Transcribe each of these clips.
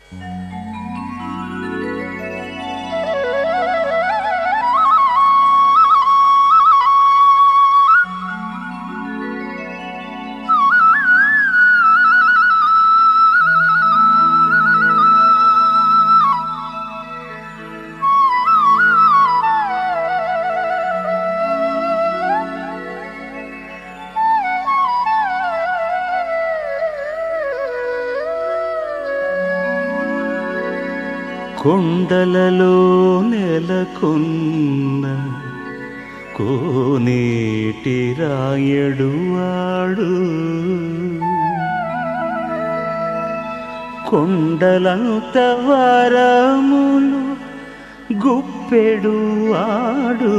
కొండలలో నెలకొన్న కోనేటి రాయడు వాడు కొండలంత వరములు గుప్పెడు వాడు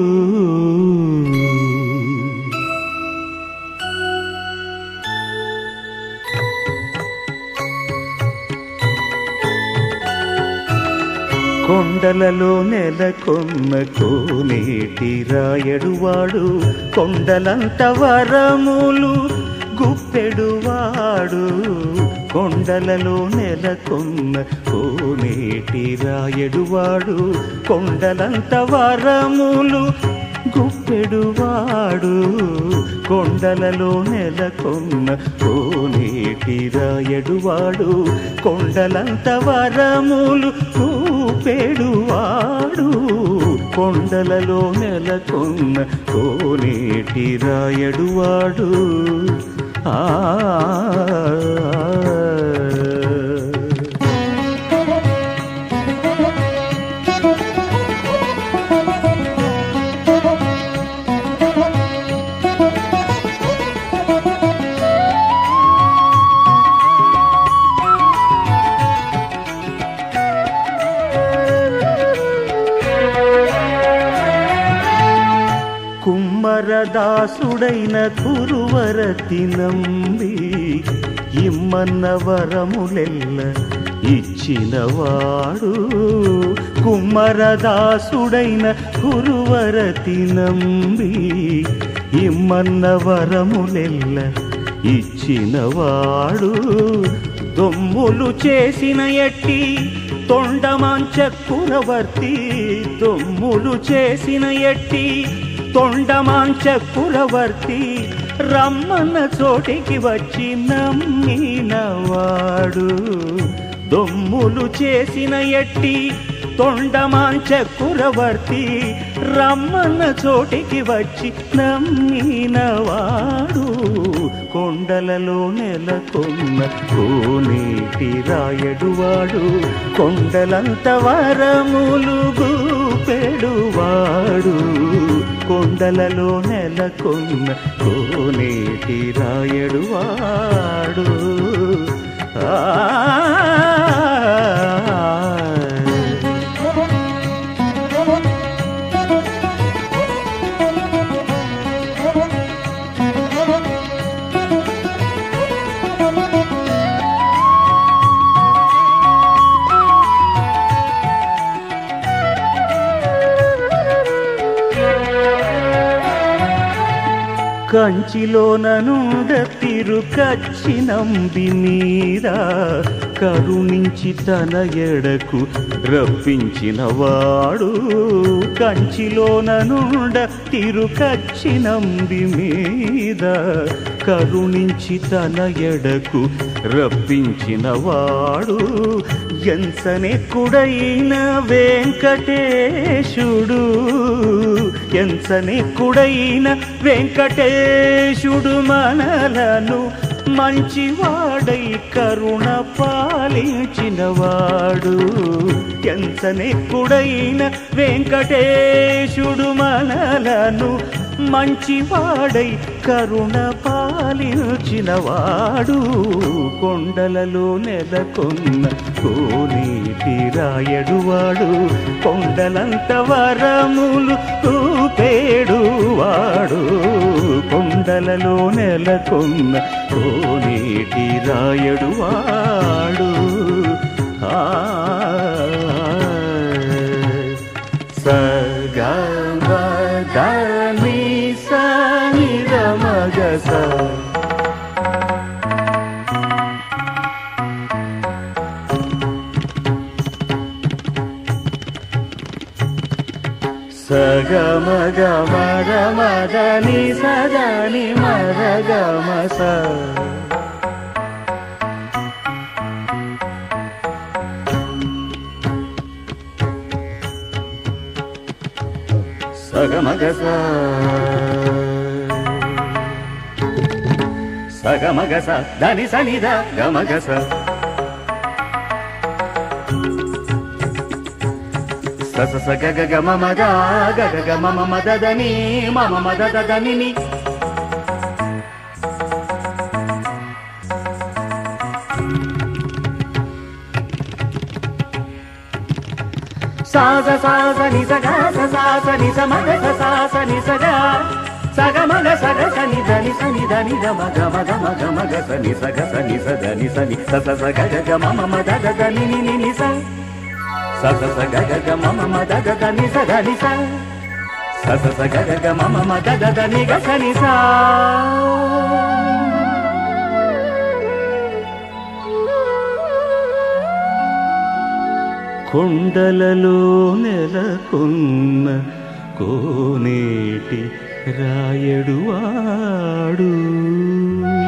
కొండలలో నెలకొన్న కోనేటి రాయడువాడు కొండలంత వరములు గుప్పెడువాడు కొండలలో నెలకొన్న కోనేటి రాయడువాడు కొండలంత వరములు గుప్పెడువాడు కొండలలో నెలకొన్న కోనేటి రాయడువాడు కొండలంత వరములు చూపెడువాడు కొండలలో నెలకొన్న కోనేటి రాయడువాడు ఆ కుమ్మరదాసుడైన కురువరతి నంబి ఇమ్మన్న వరములెల్ల ఇచ్చినవాడు కుమ్మరదాసుడైన కురువరతి నంబి ఇమ్మన్న వరములెల్ల ఇచ్చినవాడు దొమ్ములు చేసిన ఎట్టి తొండమాంచ కురవర్తి దొమ్ములు చేసిన ఎట్టి తొండమాంచ కురవర్తి రమ్మన్న చోటికి వచ్చి నమ్మినవాడు దొమ్ములు చేసిన ఎట్టి తొండమాంచ కురవర్తి రమ్మన్న చోటికి వచ్చి నమ్మినవాడు కొండలలో నెలకొన్న కోనేటి రాయడువాడు కొండలంత వరములు గూపెడువాడు కొండలలో నెలకొన్న కోనేటి రాయడువాడు ఆ కంచిలోన నుండ తిరుకచ్చినంబి మీద కరుణించి తన ఎడకు రప్పించినవాడు కంచిలోన నుండ తిరుకచ్చినంబి మీద కరుణించి తన ఎడకు రప్పించినవాడు ఎంచనెక్కుడైన వెంకటేశుడు ఎంచనెక్కుడైన వెంకటేశుడు మనలను మంచివాడై కరుణ పాలించినవాడు ఎంచనెక్కుడైన వెంకటేశుడు మనలను మంచివాడై కరుణ పాలించినవాడు కొండలలో నెలకొన్న కోనేటి రాయడువాడు కొండలంత వరములు చూపేడువాడు కొండలలో నెలకొన్న కోనేటి రాయడువాడు ఆ సగమదని సనిరమగస సగమగ మగ మదని సదని మరగమ స సగమగ స సగమగ స దని సని ద గమగ స స స స గ గ గ మ మ ద గ గ గ మ మ మ ద ద ని మ మ మ ద ద ద ని ని సా స సా స ని స గ స సా స ని స మ గ స సా స ని స గ స గ మ గ స గ స ని ద ని స ని ద ని ద మ గ మ గ మ గ మ గ స ని స గ స ని స ద ని స ని స స స గ గ గ మ మ మ ద ద ద ని ని ని ని స స స స గ గ గ మ మ మ ద ద ద ని స ద ని స స స స గ గ గ మ మ మ ద ద ద ని గ స ని స కొండలలో నెలకొన్న కోనేటి రాయడువాడు